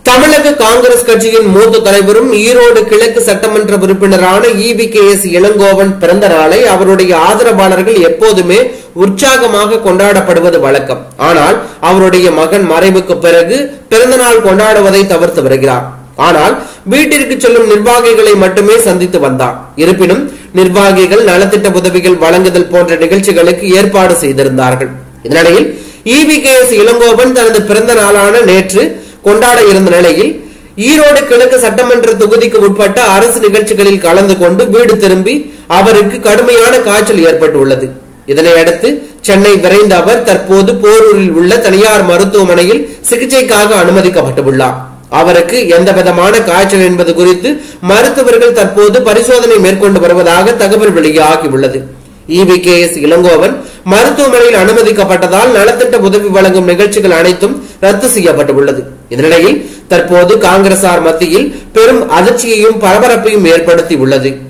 தமிழக காங்கிரஸ் கட்சியின் மூத்த தலைவரும் ஈரோடு கிழக்கு சட்டமன்ற உறுப்பினரான இவி கே எஸ் இளங்கோவன் பிறந்த நாளை அவருடைய ஆதரவாளர்கள் எப்போதுமே உற்சாகமாக கொண்டாடப்படுவது வழக்கம் ஆனால் அவருடைய மகன் மறைவுக்கு பிறகு பிறந்தநாள் கொண்டாடுவதை தவிர்த்து வருகிறார் ஆனால் வீட்டிற்கு செல்லும் நிர்வாகிகளை மட்டுமே சந்தித்து வந்தார் இருப்பினும் நிர்வாகிகள் நலத்திட்ட உதவிகள் வழங்குதல் போன்ற நிகழ்ச்சிகளுக்கு ஏற்பாடு செய்திருந்தார்கள் இதனிடையில் இவி கே எஸ் இளங்கோவன் தனது பிறந்த நாளான நேற்று கொண்டாட இருந்த நிலையில் ஈரோடு கிழக்கு சட்டமன்ற தொகுதிக்கு உட்பட்ட அரசு நிகழ்ச்சிகளில் கலந்து கொண்டு வீடு திரும்பி அவருக்கு கடுமையான காய்ச்சல் ஏற்பட்டுள்ளது இதனையடுத்து சென்னை விரைந்த அவர் தற்போது போரூரில் உள்ள தனியார் மருத்துவமனையில் சிகிச்சைக்காக அனுமதிக்கப்பட்டுள்ளார் அவருக்கு எந்த விதமான காய்ச்சல் என்பது குறித்து மருத்துவர்கள் தற்போது பரிசோதனை மேற்கொண்டு வருவதாக தகவல் வெளியாகியுள்ளது இவி கே எஸ் இளங்கோவன் மருத்துவமனையில் அனுமதிக்கப்பட்டதால் நலத்திட்ட உதவி வழங்கும் நிகழ்ச்சிகள் அனைத்தும் ரத்து செய்யப்பட்டுள்ளது இதனிடையில் தற்போது காங்கிரசார் மத்தியில் பெரும் அதிர்ச்சியையும் பரபரப்பையும் ஏற்படுத்தி உள்ளது